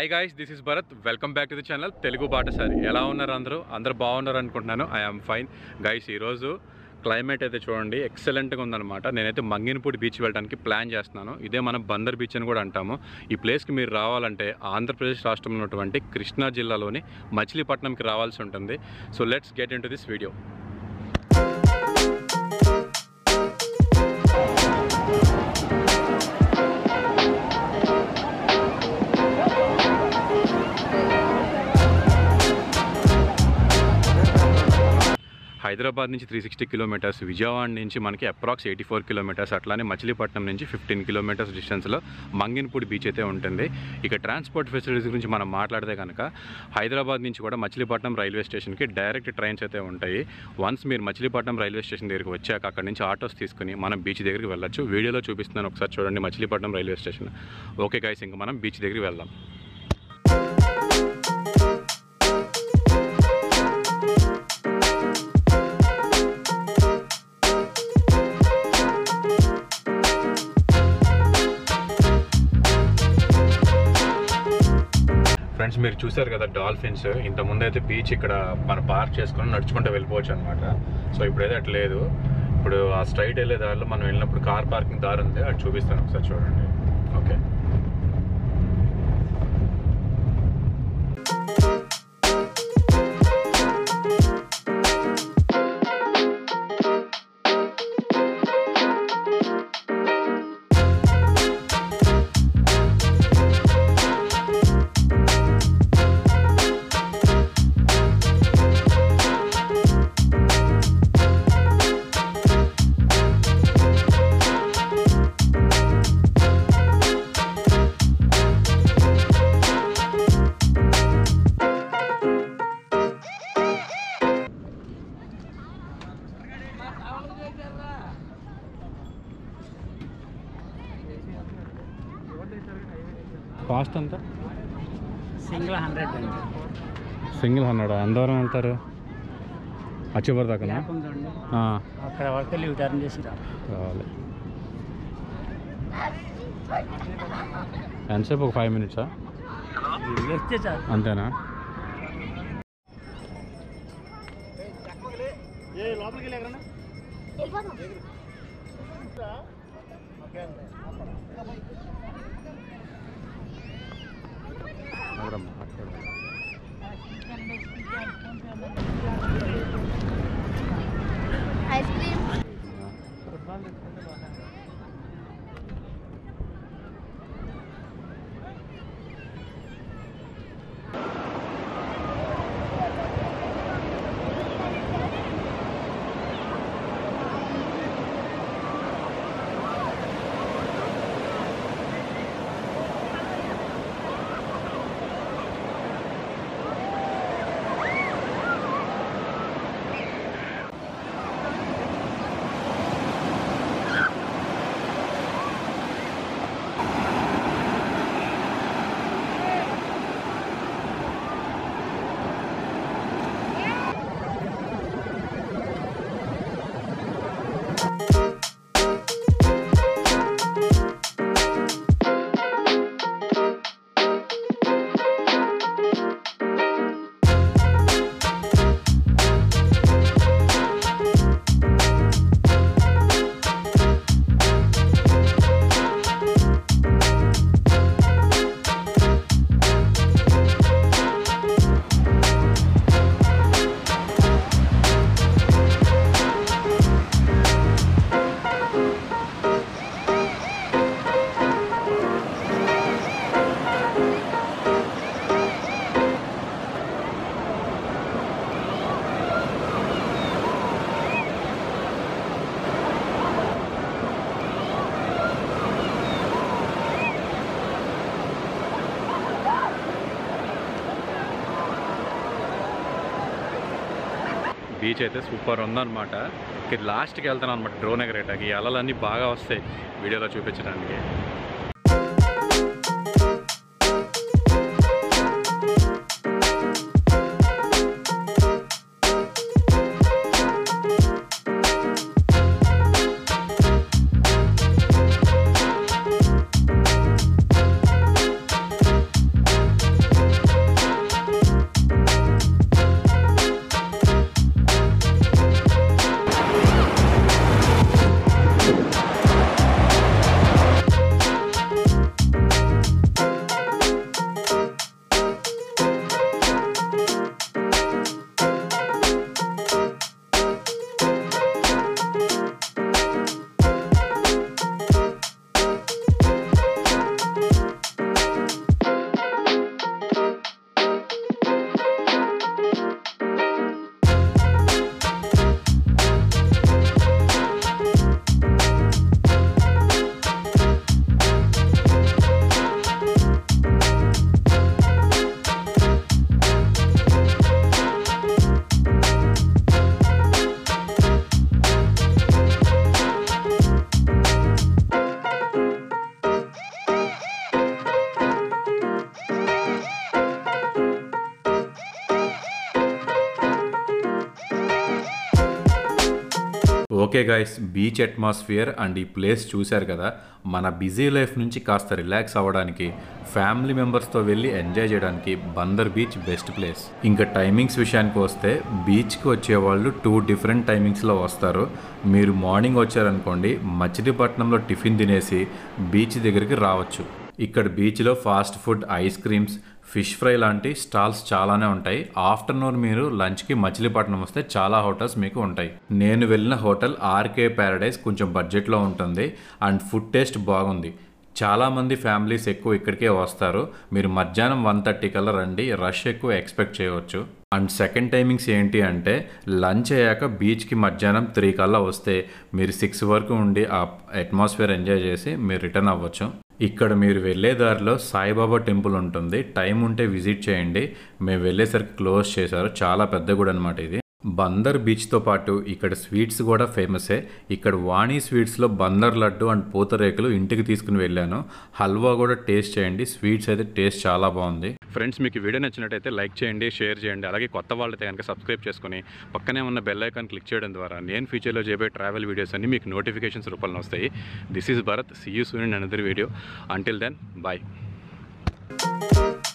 Hi guys this is Bharath welcome back to the channel Telugu Batasari ఎలా ఉన్నారు అందరూ అందరూ బాగున్నారు అనుకుంటున్నాను ఐఎమ్ ఫైన్ గైస్ ఈరోజు క్లైమేట్ అయితే చూడండి ఎక్సలెంట్గా ఉందన్నమాట నేనైతే మంగినపూడి బీచ్ వెళ్ళడానికి ప్లాన్ చేస్తున్నాను ఇదే మనం బందర్ బీచ్ అని కూడా అంటాము ఈ ప్లేస్కి మీరు రావాలంటే ఆంధ్రప్రదేశ్ రాష్ట్రంలో ఉన్నటువంటి కృష్ణా జిల్లాలోని మచిలీపట్నంకి రావాల్సి ఉంటుంది so let's get into this video Hyderabad నుంచి త్రీ సిక్స్టీ కిలోమీటర్స్ విజయవాడ నుంచి మనకి అప్రాక్స్ ఎయిటీ ఫోర్ కిలోమీటర్స్ అట్లానే మచిలీపట్నం నుంచి ఫిఫ్టీన్ కిలోమీటర్స్ డిస్టెన్స్లో మంగినపూడి బీచ్ అయితే ఉంటుంది ఇక ట్రాన్స్పోర్ట్ ఫెసిలిటీస్ గురించి మనం మాట్లాడితే కనుక హైదరాబాద్ నుంచి కూడా మచిలీపట్నం రైల్వే స్టేషన్కి డైరెక్ట్ ట్రైన్స్ అయితే ఉంటాయి వన్స్ మీరు మచిలీపట్నం రైల్వే స్టేషన్ దగ్గరికి వచ్చాక అక్కడ నుంచి ఆటోస్ తీసుకుని మనం బీచ్ దగ్గరికి వెళ్ళొచ్చు వీడియోలో చూపిస్తున్నాను ఒకసారి చూడండి Machilipatnam railway station okay guys ఇంకా మనం బీచ్ దగ్గరికి వెళ్దాం ఫ్రెండ్స్ మీరు చూసారు కదా డాల్ఫిన్స్ ఇంత ముందు అయితే బీచ్ ఇక్కడ మనం పార్క్ చేసుకొని నడుచుకుంటూ వెళ్ళిపోవచ్చు అనమాట సో ఇప్పుడైతే అట్లా లేదు ఇప్పుడు ఆ స్ట్రైట్ వెళ్ళే దారిలో మనం వెళ్ళినప్పుడు కార్ పార్కింగ్ దారి ఉంది అది చూపిస్తాను ఒకసారి చూడండి ఓకే కాస్ట్ ఎంత సింగిల్ హండ్రెడ్ అండి సింగిల్ హండ్రెడ్ ఎంతవరం వెళ్తారు అచ్చివర్ దాకా ల్యాప్ ఉందండి అక్కడ వరకు లీవ్ టర్న్ చేసి రా కావాలి ఎంతసేపు ఒక ఫైవ్ మినిట్సా వస్తే చాలు అంతేనా అదరమ్మా, అక్కడ. ఐస్ క్రీమ్ బీచ్ అయితే సూపర్ ఉందన్నమాట ఇక్కడ లాస్ట్కి వెళ్తాను అనమాట డ్రోన్ ఎగరేటాకి ఈ అలలన్నీ బాగా వస్తాయి వీడియోలో చూపించడానికి okay guys beach atmosphere and ఈ ప్లేస్ చూశారు కదా మన బిజీ లైఫ్ నుంచి కాస్త రిలాక్స్ అవ్వడానికి ఫ్యామిలీ మెంబర్స్తో వెళ్ళి ఎంజాయ్ చేయడానికి బందర్ బీచ్ బెస్ట్ ప్లేస్ ఇంకా టైమింగ్స్ విషయానికి వస్తే బీచ్కి వచ్చేవాళ్ళు టూ డిఫరెంట్ టైమింగ్స్లో వస్తారు మీరు మార్నింగ్ వచ్చారనుకోండి మచిలీపట్నంలో టిఫిన్ తినేసి బీచ్ దగ్గరికి రావచ్చు ఇక్కడ బీచ్లో fast food ice creams fish fry లాంటి స్టాల్స్ చాలానే ఉంటాయి ఆఫ్టర్నూన్ మీరు లంచ్కి మచిలీపట్నం వస్తే చాలా హోటల్స్ మీకు ఉంటాయి నేను వెళ్ళిన హోటల్ ఆర్కే ప్యారడైజ్ కొంచెం బడ్జెట్లో ఉంటుంది అండ్ ఫుడ్ టేస్ట్ బాగుంది చాలామంది ఫ్యామిలీస్ ఎక్కువ ఇక్కడికే వస్తారు మీరు మధ్యాహ్నం వన్ థర్టీ కల్లా రండి రష్ ఎక్కువ ఎక్స్పెక్ట్ చేయవచ్చు అండ్ సెకండ్ టైమింగ్స్ ఏంటి అంటే లంచ్ అయ్యాక బీచ్కి మధ్యాహ్నం త్రీ కల్లా వస్తే మీరు సిక్స్ వరకు ఉండి ఆ అట్మాస్ఫియర్ ఎంజాయ్ చేసి మీరు రిటర్న్ అవ్వచ్చు ఇక్కడ మీరు వెళ్ళే దారిలో సాయిబాబా టెంపుల్ ఉంటుంది టైం ఉంటే విజిట్ చేయండి మేము వెళ్ళేసరికి క్లోజ్ చేశారు చాలా పెద్ద గుడి అనమాట ఇది బందర్ బీచ్తో పాటు ఇక్కడ స్వీట్స్ కూడా ఫేమసే ఇక్కడ వాణి స్వీట్స్లో బందర్ లడ్డు అండ్ పూతరేకులు ఇంటికి తీసుకుని వెళ్ళాను హల్వా కూడా టేస్ట్ చేయండి స్వీట్స్ అయితే టేస్ట్ చాలా బాగుంది ఫ్రెండ్స్ మీకు వీడియో నచ్చినట్టయితే లైక్ చేయండి షేర్ చేయండి అలాగే కొత్త వాళ్ళైతే కనుక సబ్స్క్రైబ్ చేసుకుని పక్కనే ఉన్న బెల్ ఐకాన్ క్లిక్ చేయడం ద్వారా నేను ఫ్యూచర్లో చేయబోయే ట్రావెల్ వీడియోస్ అన్ని మీకు నోటిఫికేషన్స్ రూపంలో వస్తాయి this is Bharat see you soon another video until then bye